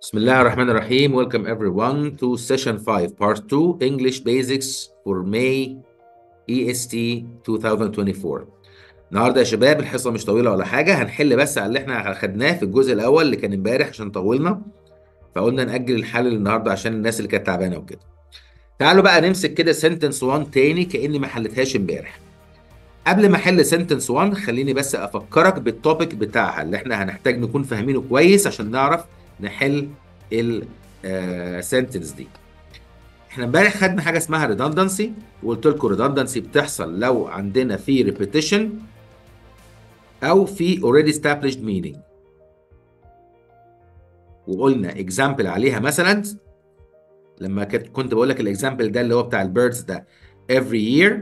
بسم الله الرحمن الرحيم Welcome everyone to session 5 part 2 English Basics for May EST 2024 النهارده يا شباب الحصة مش طويلة ولا حاجة هنحل بس على اللي احنا خدناه في الجزء الأول اللي كان امبارح عشان طولنا فقلنا نأجل الحل النهارده عشان الناس اللي كانت تعبانة وكده تعالوا بقى نمسك كده sentence 1 تاني كأني ما حلتهاش امبارح قبل ما احل sentence 1 خليني بس افكرك بالتوبيك بتاعها اللي احنا هنحتاج نكون فاهمينه كويس عشان نعرف نحل السنتنس دي احنا امبارح خدنا حاجه اسمها redundancy وقلت لكم redundancy بتحصل لو عندنا في repetition او في already established meaning وقلنا example عليها مثلا لما كنت كنت بقول لك الاكزامبل ده اللي هو بتاع البيردز ده every year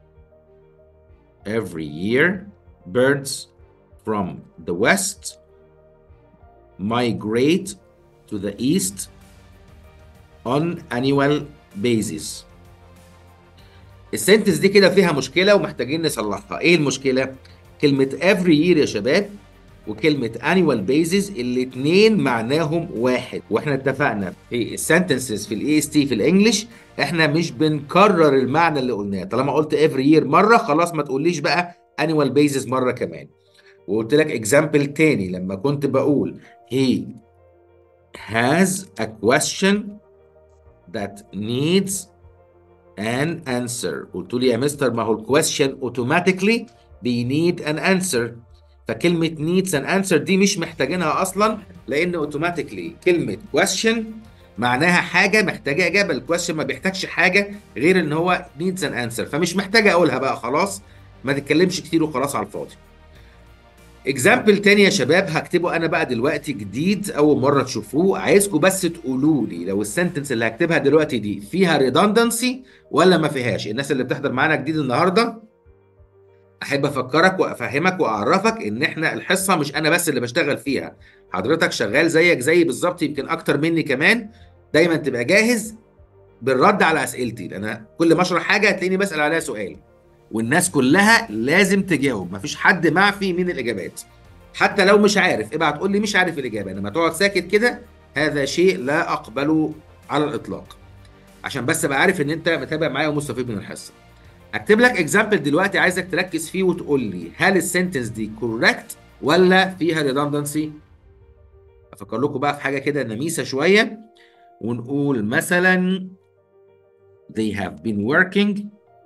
every year birds from the west migrate to the east on annual basis السنتنس دي كده فيها مشكلة ومحتاجين نصلحها ايه المشكلة؟ كلمة every year يا شباب وكلمة annual basis الاتنين معناهم واحد واحنا اتفقنا في السنتنسز في الاي اس تي في الانجليش احنا مش بنكرر المعنى اللي قلناه طالما قلت every year مرة خلاص ما تقوليش بقى annual basis مرة كمان وقلت لك اكزامبل تاني لما كنت بقول he has a question that needs an answer قلت لي يا مستر ما هو الكويشن اوتوماتيكلي بي need an answer فكلمة needs an answer دي مش محتاجينها أصلا لأن اوتوماتيكلي كلمة question معناها حاجة محتاجة إجابة الكويشن ما بيحتاجش حاجة غير إن هو needs an answer فمش محتاجة أقولها بقى خلاص ما تتكلمش كتير وخلاص على الفاضي اكزامبل تاني يا شباب هكتبه انا بقى دلوقتي جديد اول مره تشوفوه عايزكم بس تقولوا لي لو السنتنس اللي هكتبها دلوقتي دي فيها ريدندنسي ولا ما فيهاش الناس اللي بتحضر معانا جديد النهارده احب افكرك وافهمك واعرفك ان احنا الحصه مش انا بس اللي بشتغل فيها حضرتك شغال زيك زي بالظبط يمكن اكتر مني كمان دايما تبقى جاهز بالرد على اسئلتي لان كل ما اشرح حاجه هتلاقيني بسال عليها سؤال والناس كلها لازم تجاوب مفيش حد معفي من الاجابات حتى لو مش عارف ابعت قول لي مش عارف الاجابه انما تقعد ساكت كده هذا شيء لا اقبله على الاطلاق عشان بس ابقى عارف ان انت متابع معايا ومستفيد من الحصه هكتب لك اكزامبل دلوقتي عايزك تركز فيه وتقول لي هل السنتنس دي كوريكت ولا فيها ريدندنسي افكر لكم بقى في حاجه كده نميسه شويه ونقول مثلا they have been working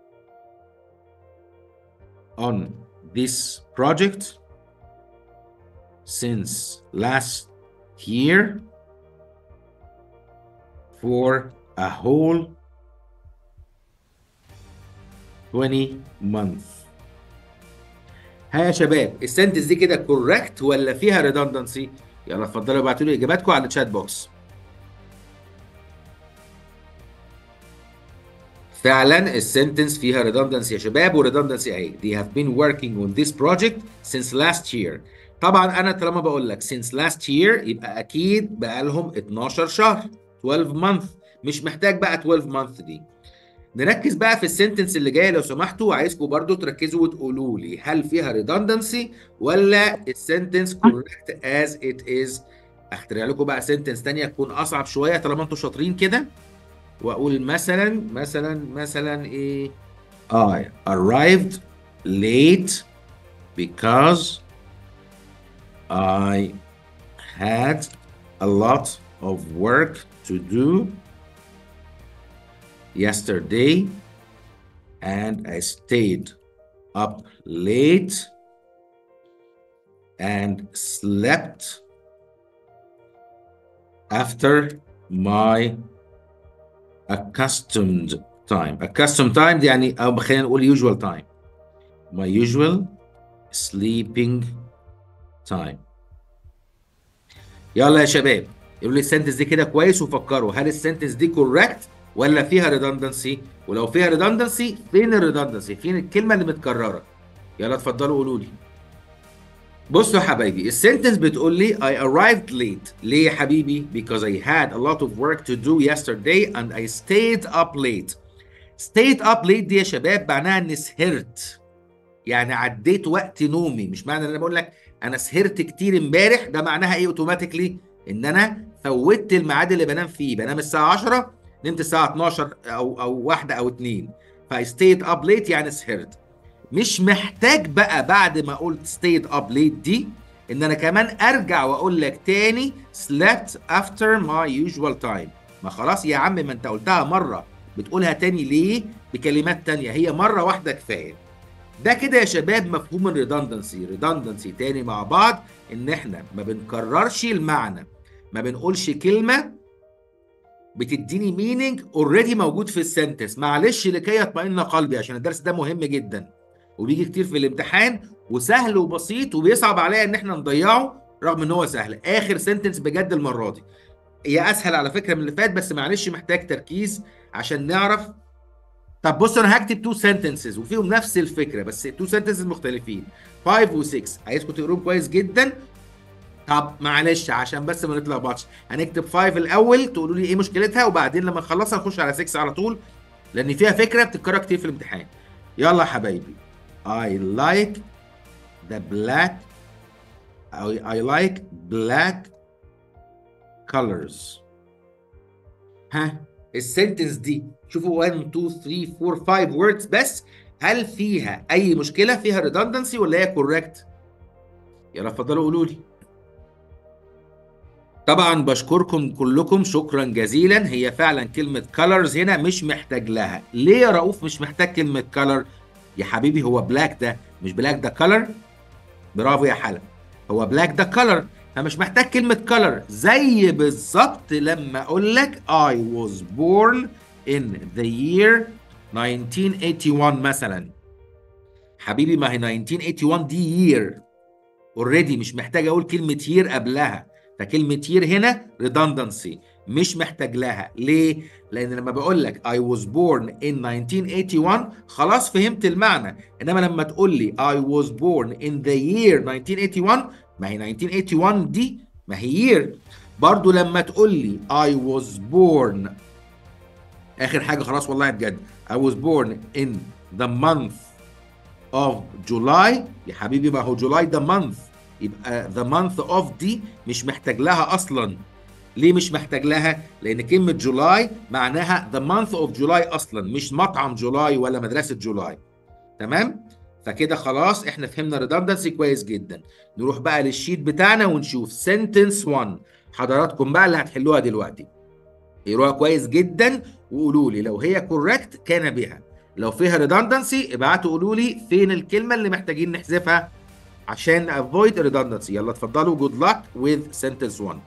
on this project since last year for a whole 20 months ها يا شباب السنتنس دي كده كوريكت ولا فيها ريدندنسي يلا اتفضلوا ابعتوا لي اجاباتكم على الشات بوكس فعلا السنتنس فيها redundancy يا شباب وredundancy اهي they have been working on this project since last year طبعا انا طالما بقول لك since last year يبقى اكيد بقى لهم 12 شهر 12 month مش محتاج بقى 12 month دي نركز بقى في السنتنس اللي جايه لو سمحتوا عايزكم برضو تركزوا وتقولوا لي هل فيها redundancy ولا السنتنس correct as it is اخترع لكم بقى سنتنس تانية تكون اصعب شويه طالما انتوا شاطرين كده واقول مثلا مثلا مثلا ايه I arrived late because I had a lot of work to do yesterday and I stayed up late and slept after my accustomed time accustomed time دي يعني او خلينا نقول usual time my usual sleeping time يلا يا شباب يقولوا لي السنتنس دي كده كويس وفكروا هل السنتنس دي كوريكت ولا فيها redundancy ولو فيها redundancy فين الريدندنسي فين الكلمه اللي متكرره يلا اتفضلوا قولوا لي بصوا يا حبايبي السنتنس بتقول لي I arrived late ليه يا حبيبي because I had a lot of work to do yesterday and I stayed up late stayed up late دي يا شباب معناها اني سهرت يعني عديت وقت نومي مش معنى ان انا بقول لك انا سهرت كتير امبارح ده معناها ايه اوتوماتيكلي ان انا فوتت الميعاد اللي بنام فيه بنام الساعه 10 نمت الساعه 12 او او واحدة او اتنين فاي ستيد اب ليت يعني سهرت مش محتاج بقى بعد ما قلت ستيد اب ليت دي ان انا كمان ارجع واقول لك تاني slept after my usual time ما خلاص يا عم ما انت قلتها مره بتقولها تاني ليه بكلمات تانية هي مره واحده كفايه ده كده يا شباب مفهوم الريدندنسي ريدندنسي تاني مع بعض ان احنا ما بنكررش المعنى ما بنقولش كلمه بتديني مينينج اوريدي موجود في السنتنس معلش لكي يطمئن قلبي عشان الدرس ده مهم جدا وبيجي كتير في الامتحان وسهل وبسيط وبيصعب عليا ان احنا نضيعه رغم ان هو سهل اخر سنتنس بجد المره دي هي اسهل على فكره من اللي فات بس معلش محتاج تركيز عشان نعرف طب بصوا انا هكتب تو سنتنسز وفيهم نفس الفكره بس تو سنتنسز مختلفين 5 و6 عايزكم تقروهم كويس جدا طب معلش عشان بس ما نتلخبطش هنكتب 5 الاول تقولوا لي ايه مشكلتها وبعدين لما نخلصها نخش على 6 على طول لان فيها فكره بتتكرر كتير في الامتحان يلا يا حبايبي I like the black I, I like black colors ها السنتنس دي شوفوا 1 2 3 4 5 words بس هل فيها اي مشكله فيها redundancy ولا هي correct يلا اتفضلوا قولوا لي طبعا بشكركم كلكم شكرا جزيلا هي فعلا كلمة colors هنا مش محتاج لها ليه يا رؤوف مش محتاج كلمة color يا حبيبي هو بلاك ده مش بلاك ده color برافو يا حلا هو بلاك ده color فمش محتاج كلمة color زي بالظبط لما اقول لك I was born in the year 1981 مثلا حبيبي ما هي 1981 دي year اوريدي مش محتاج اقول كلمة year قبلها فكلمة year هنا redundancy مش محتاج لها ليه؟ لأن لما بقول لك I was born in 1981 خلاص فهمت المعنى إنما لما تقول لي I was born in the year 1981 ما هي 1981 دي ما هي year برضو لما تقول لي I was born آخر حاجة خلاص والله بجد I was born in the month of July يا حبيبي ما هو July ده month يبقى the month of دي مش محتاج لها اصلا ليه مش محتاج لها لان كلمه جولاي معناها the month of July اصلا مش مطعم جولاي ولا مدرسه جولاي تمام فكده خلاص احنا فهمنا redundancy كويس جدا نروح بقى للشيت بتاعنا ونشوف sentence 1 حضراتكم بقى اللي هتحلوها دلوقتي اقروها كويس جدا وقولوا لي لو هي correct كان بها لو فيها redundancy ابعتوا قولوا لي فين الكلمه اللي محتاجين نحذفها عشان avoid redundancy يلا اتفضلوا good luck with sentence 1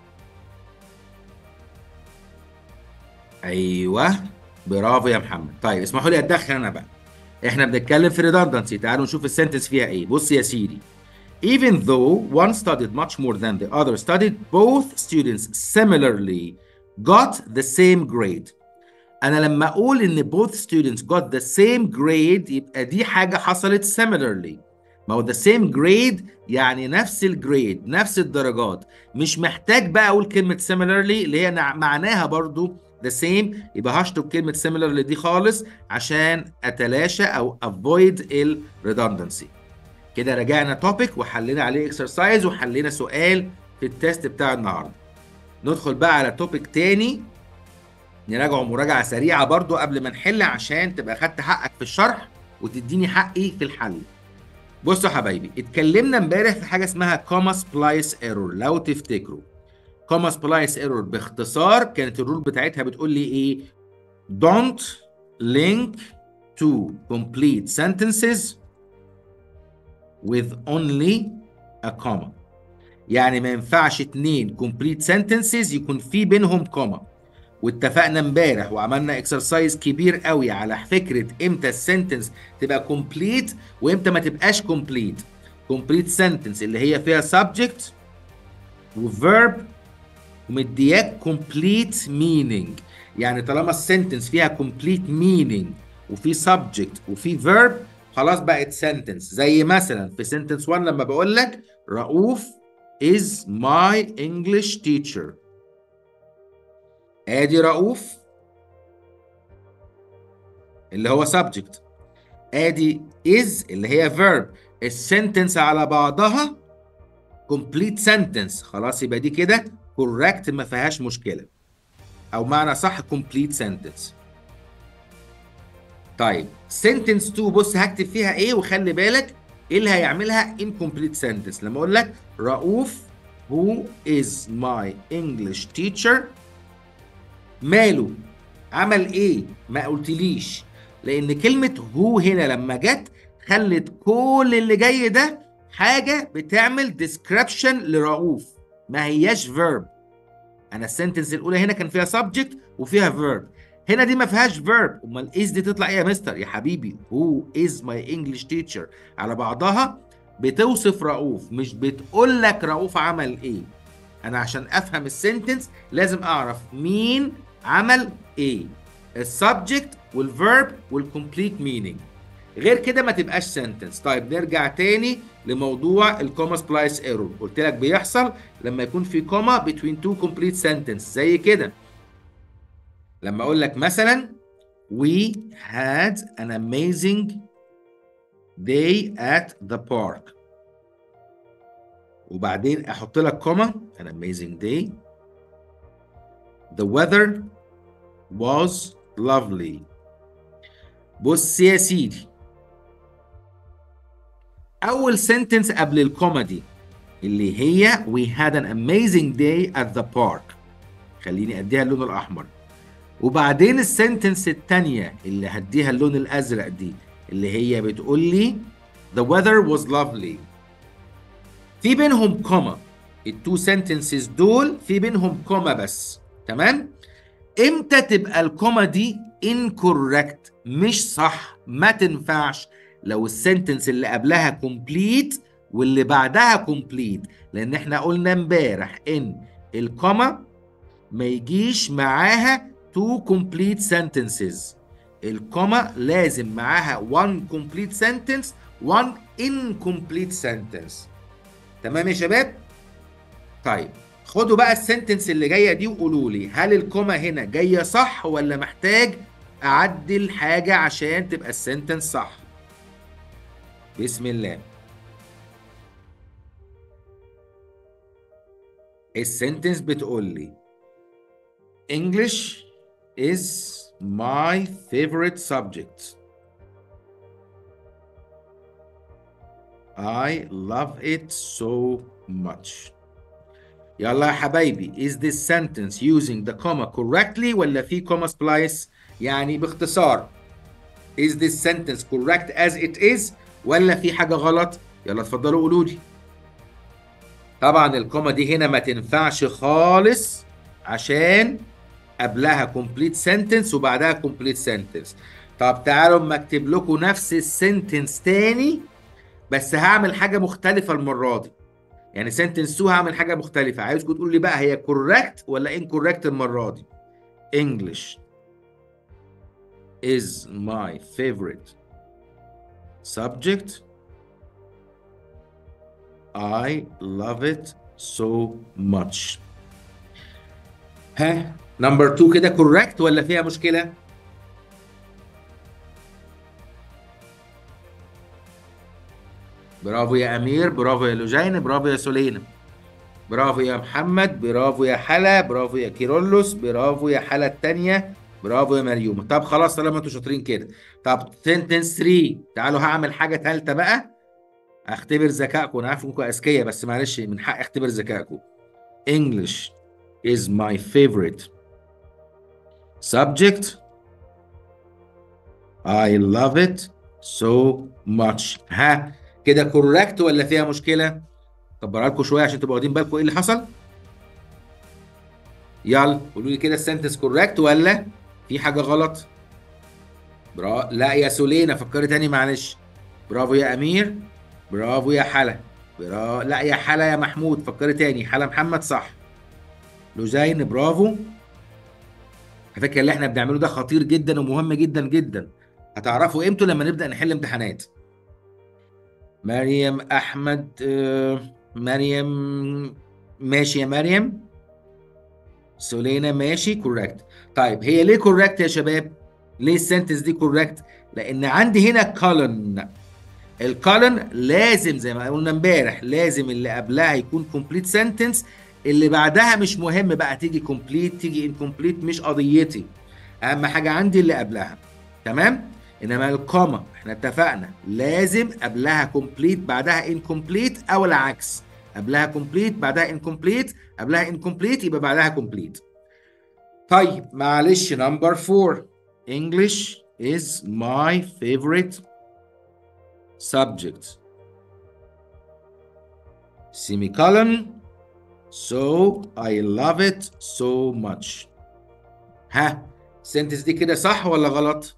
ايوه برافو يا محمد طيب اسمحوا لي اتدخل انا بقى احنا بنتكلم في redundancy تعالوا نشوف السنتنس فيها ايه بص يا سيدي even though one studied much more than the other studied both students similarly got the same grade انا لما اقول ان both students got the same grade يبقى دي حاجه حصلت similarly ما هو the same grade يعني نفس الجريد نفس الدرجات مش محتاج بقى اقول كلمه similarly اللي هي معناها برضو the same يبقى هشطب كلمه similarly دي خالص عشان اتلاشى او avoid ال redundancy كده رجعنا topic وحلينا عليه exercise وحلينا سؤال في التست بتاع النهارده ندخل بقى على توبيك تاني نراجعه مراجعه سريعه برضو قبل ما نحل عشان تبقى خدت حقك في الشرح وتديني حقي في الحل بصوا يا حبايبي اتكلمنا امبارح في حاجه اسمها كوما سبلايس ايرور لو تفتكروا كوما سبلايس ايرور باختصار كانت الرول بتاعتها بتقول لي ايه don't link two complete sentences with only a comma يعني ما ينفعش اتنين complete sentences يكون في بينهم كوما واتفقنا امبارح وعملنا اكسرسايز كبير قوي على فكره امتى السنتنس تبقى كومبليت وامتى ما تبقاش كومبليت كومبليت سنتنس اللي هي فيها subject وفيرب ومدياك كومبليت مينينج يعني طالما السنتنس فيها كومبليت مينينج وفي subject وفي verb خلاص بقت سنتنس زي مثلا في سنتنس 1 لما بقول لك رؤوف is my English teacher ادي رؤوف اللي هو subject ادي is اللي هي verb السنتنس على بعضها complete sentence خلاص يبقى دي كده correct ما فيهاش مشكله او معنى صح complete sentence طيب sentence 2 بص هكتب فيها ايه وخلي بالك ايه اللي هيعملها incomplete sentence لما اقول لك رؤوف who is my English teacher ماله عمل ايه ما قلتليش لان كلمه هو هنا لما جت خلت كل اللي جاي ده حاجه بتعمل description لرؤوف ما هياش verb انا السنتنس الاولى هنا كان فيها subject وفيها verb هنا دي ما فيهاش verb امال is دي تطلع ايه يا مستر يا حبيبي who is my English teacher على بعضها بتوصف رؤوف مش بتقول لك رؤوف عمل ايه انا عشان افهم السنتنس لازم اعرف مين عمل ايه السبجكت والفيرب والكومبليت مينينج غير كده ما تبقاش سنتنس طيب نرجع تاني لموضوع الكوما سبلايس ايرور قلت لك بيحصل لما يكون في كوما between two complete sentence زي كده لما اقول لك مثلا we had an amazing day at the park وبعدين احط لك كوما an amazing day the weather was lovely بص يا سيدي اول سنتنس قبل الكوما دي اللي هي we had an amazing day at the park خليني اديها اللون الاحمر وبعدين السنتنس الثانيه اللي هديها اللون الازرق دي اللي هي بتقول لي the weather was lovely في بينهم كوما التو سنتنسز دول في بينهم كوما بس تمام امتى تبقى الكوما دي incorrect مش صح ما تنفعش لو السنتنس اللي قبلها كومبليت واللي بعدها كومبليت لان احنا قلنا امبارح ان الكوما ما يجيش معاها تو كومبليت sentences الكوما لازم معاها one complete sentence one incomplete sentence تمام يا شباب طيب خدوا بقى السنتنس اللي جايه دي وقولوا لي هل الكوما هنا جايه صح ولا محتاج اعدل حاجه عشان تبقى السنتنس صح بسم الله السنتنس بتقول لي English is my favorite subject I love it so much يلا يا حبايبي is this sentence using the comma correctly ولا في comma splice يعني باختصار is this sentence correct as it is ولا في حاجة غلط يلا اتفضلوا قولوا لي طبعا الكوما دي هنا ما تنفعش خالص عشان قبلها complete sentence وبعدها complete sentence طب تعالوا اما اكتب لكم نفس السنتنس تاني بس هعمل حاجة مختلفة المرة دي يعني سنتنس 2 هعمل حاجة مختلفة عايزكم تقولوا لي بقى هي correct ولا incorrect المرة دي English is my favorite subject I love it so much ها نمبر 2 كده correct ولا فيها مشكلة؟ برافو يا أمير برافو يا لوجين برافو يا سلينا برافو يا محمد برافو يا حلا برافو يا كيرلس برافو يا حلا التانية برافو يا مريومة طب خلاص طالما انتوا شاطرين كده طب سنتنس 3 تعالوا هعمل حاجة ثالثة بقى اختبر ذكائكم انا عارف انكم اذكياء بس معلش من حق اختبر ذكائكم English is my favorite subject I love it so much ها كده كوركت ولا فيها مشكلة؟ كبرها لكم شوية عشان تبقوا واخدين بالكم ايه اللي حصل؟ يلا قولوا لي كده السنتنس كوركت ولا في حاجة غلط؟ برا... لا يا سولينا فكري تاني معلش برافو يا أمير برافو يا حلا برا... لا يا حلا يا محمود فكري تاني حلا محمد صح لوزين برافو على فكرة اللي احنا بنعمله ده خطير جدا ومهم جدا جدا هتعرفوا امتى لما نبدأ نحل امتحانات مريم احمد آه، مريم ماشي يا مريم سولينا ماشي كوركت طيب هي ليه كوركت يا شباب ليه السنتنس دي كوركت لان عندي هنا كولن الكولن لازم زي ما قلنا امبارح لازم اللي قبلها يكون كومبليت سنتنس اللي بعدها مش مهم بقى تيجي كومبليت تيجي انكومبليت مش قضيتي اهم حاجه عندي اللي قبلها تمام انما الكوما احنا اتفقنا لازم قبلها كومبليت بعدها انكومبليت او العكس قبلها كومبليت بعدها انكومبليت قبلها انكومبليت يبقى بعدها كومبليت طيب معلش نمبر 4 English is my favorite subject semicolon so I love it so much ها السنتنس دي كده صح ولا غلط؟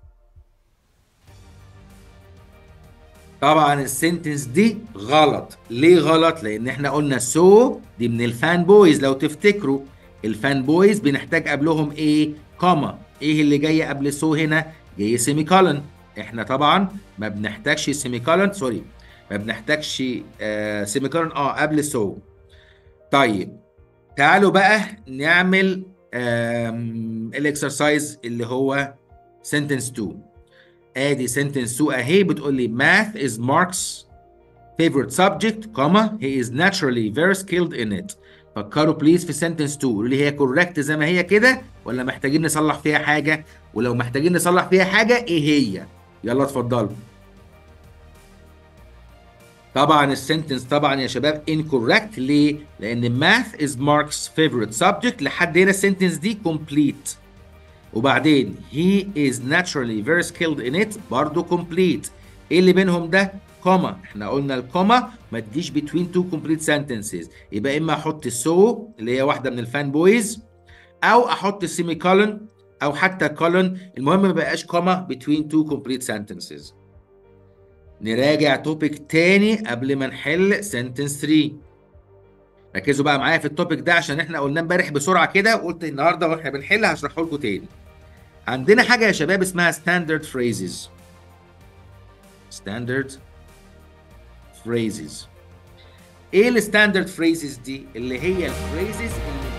طبعا السنتنس دي غلط ليه غلط لان احنا قلنا سو so دي من الفان بويز لو تفتكروا الفان بويز بنحتاج قبلهم ايه كوما ايه اللي جاي قبل سو so هنا جاي سيمي كولن احنا طبعا ما بنحتاجش سيمي كولن سوري ما بنحتاجش آه سيمي كولن اه قبل سو so. طيب تعالوا بقى نعمل الاكسرسايز اللي هو sentence 2 ادي sentence 2 اهي بتقول لي math is Mark's favorite subject comma he is naturally very skilled in it فكروا بليز في sentence 2 قولوا لي هي correct زي ما هي كده ولا محتاجين نصلح فيها حاجه ولو محتاجين نصلح فيها حاجه ايه هي يلا اتفضلوا طبعا السنتنس طبعا يا شباب incorrect ليه؟ لأن math is Mark's favorite subject لحد هنا السنتنس دي complete وبعدين he is naturally very skilled in it برضه complete ايه اللي بينهم ده؟ كوما احنا قلنا الكوما ما تجيش between two complete sentences يبقى اما احط so اللي هي واحده من الفان بويز او احط سيمي كولن او حتى كولن المهم ما بقاش كوما between two complete sentences نراجع توبيك تاني قبل ما نحل سنتنس 3 ركزوا بقى معايا في التوبيك ده عشان احنا قلنا امبارح بسرعه كده وقلت النهارده واحنا بنحل هشرحه لكم تاني عندنا حاجه يا شباب اسمها ستاندرد phrases ستاندرد phrases ايه الستاندرد phrases دي اللي هي الفريزز اللي